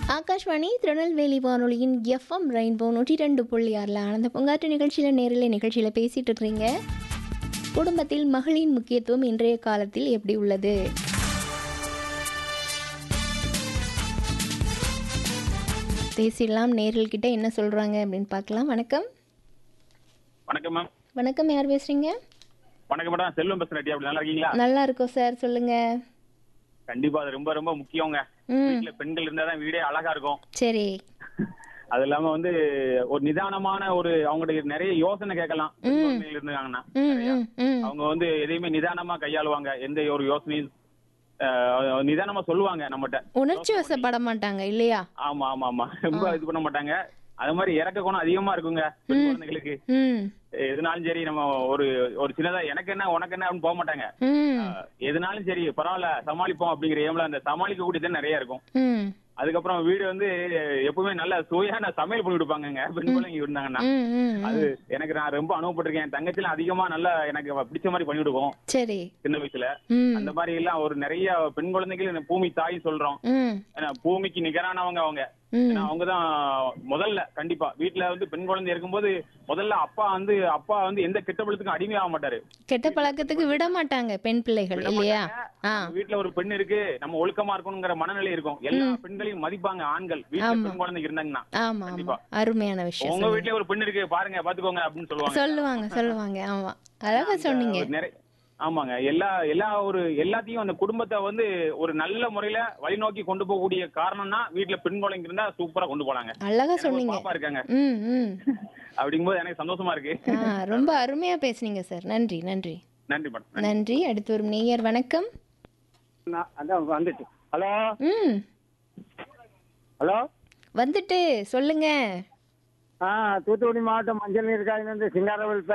ஆகாஷ்வாணி திருநெல்வேலி வானொலியின் FM rainbow நூற்றி ரெண்டு புள்ளி ஆறில் ஆனந்த பொங்காற்று நிகழ்ச்சியில் நேரில் நிகழ்ச்சியில் பேசிகிட்டு இருக்கிறீங்க குடும்பத்தில் மகளின் முக்கியத்துவம் இன்றைய காலத்தில் எப்படி உள்ளது பேசிடலாம் நேரில் கிட்ட என்ன சொல்கிறாங்க அப்படின்னு பார்க்கலாம் வணக்கம் வணக்கம் மேம் வணக்கம் யார் பேசுகிறீங்க வணக்கம் மேடம் செல்வம் பேசுறேன் ரெட்டி அப்படி நல்லா இருக்கீங்களா நல்லா இருக்கோம் சார் சொல்லுங்கள் கண்டிப்பா அது ரொம்ப ரொம்ப முக்கியங்க ம் வீட்டுல பெண்கள் இருந்தாதான் வீடே அழகா இருக்கும் சரி அது இல்லாம வந்து ஒரு நிதானமான ஒரு அவங்களுக்கு நிறைய யோசனை கேட்கலாம் பெண் குழந்தைகள் இருந்தாங்கன்னா ம் ம் ம் அவங்க வந்து எதையுமே நிதானமா கையாளுவாங்க எந்த ஒரு யோசனையும் ஆஹ், நிதானமா சொல்லுவாங்க நம்மகிட்ட உணர்ச்சி வசப்பட மாட்டாங்க இல்லையா ஆமா ஆமா ஆமா ரொம்ப இது பண்ண மாட்டாங்க அது மாதிரி இறக்க குணம் அதிகமா இருக்குங்க பெண் குழந்தைகளுக்கு ம் எதுனாலும் சரி நம்ம ஒரு ஒரு சின்னதா எனக்கு என்ன உனக்கு என்ன அப்படின்னு போக மாட்டாங்க ம் ஆஹ், எதுனாலும் சரி பரவாயில்ல சமாளிப்போம் அப்படிங்கிற ஏம்ல அந்த சமாளிக்க கூடியது நிறைய இருக்கும் ம் அதுக்கப்புறம் வீடு வந்து எப்பவுமே நல்ல சுவையான சமையல் பண்ணி கொடுப்பாங்க பெண் பிள்ளைங்க இருந்தாங்கன்னா ம் ம் அது எனக்கு நான் ரொம்ப அனுபவப்பட்டிருக்கேன் என் தங்கச்சில அதிகமா நல்லா எனக்கு பிடிச்ச மாதிரி பண்ணி கொடுக்கும் சரி சின்ன வயசுல ம் அந்த மாதிரி எல்லாம் ஒரு நிறைய பெண் குழந்தைகள் இந்த பூமி தாய் சொல்றோம் ம் ஏன்னா பூமிக்கு நிகரானவங்க அவங்க ம் ஏன்னா அவங்கதான் முதல்ல கண்டிப்பா வீட்டுல வந்து பெண் குழந்தை இருக்கும்போது முதல்ல அப்பா வந்து அப்பா வந்து எந்த கெட்ட பழத்துக்கும் அடிமையாக மாட்டாரு கெட்ட பழக்கத்துக்கு விட மாட்டாங்க பெண் பிள்ளைகள் இல்லையா ஆ நம்ம வீட்டுல ஒரு பெண் இருக்கு நம்ம ஒழுக்கமா இருக்கணுங்கிற மனநிலை இருக்கும் எல்லா பெண்களையும் மதிப்பாங்க ஆண்கள் வீட்டுல பெண் குழந்தைங்க இருந்தாங்கன்னா ஆமா ஆமா கண்டிப்பா. அருமையான விஷயம் உங்க வீட்லயே ஒரு பெண் இருக்கு பாருங்க பாத்துக்கோங்க அப்படின்னு சொல்லுவாங்க சொல்லுவாங்க சொல்லுவாங்க ஆமா அழகா சொன்னீங்க ஒரு நிறைய ஆமாங்க எல்லா எல்லா ஒரு எல்லாத்தையும் அந்த குடும்பத்தை வந்து ஒரு நல்ல முறையில வழிநோக்கி கொண்டு போகக்கூடிய காரணம்னா வீட்டுல பெண் குழந்தைங்க இருந்தா சூப்பரா கொண்டு போனாங்க அழகா எனக்கு ஒரு சொன்னீங்க பாப்பா இருக்காங்க ம் ம் அப்படிங்கும்போது எனக்கு சந்தோஷமா இருக்கு ஆ ரொம்ப அருமையா பேசுனீங்க சார் நன்றி நன்றி நன்றி மேடம் நன்றி அடுத்து வரும் நேயர் வணக்கம் நான் அதான் வந்துட்டு ஹலோ ம் ஹலோ வந்துட்டு சொல்லுங்க ஆ தூத்துக்குடி மாவட்டம் மஞ்சள் நீர் காயிலிருந்து சிங்காரவேல்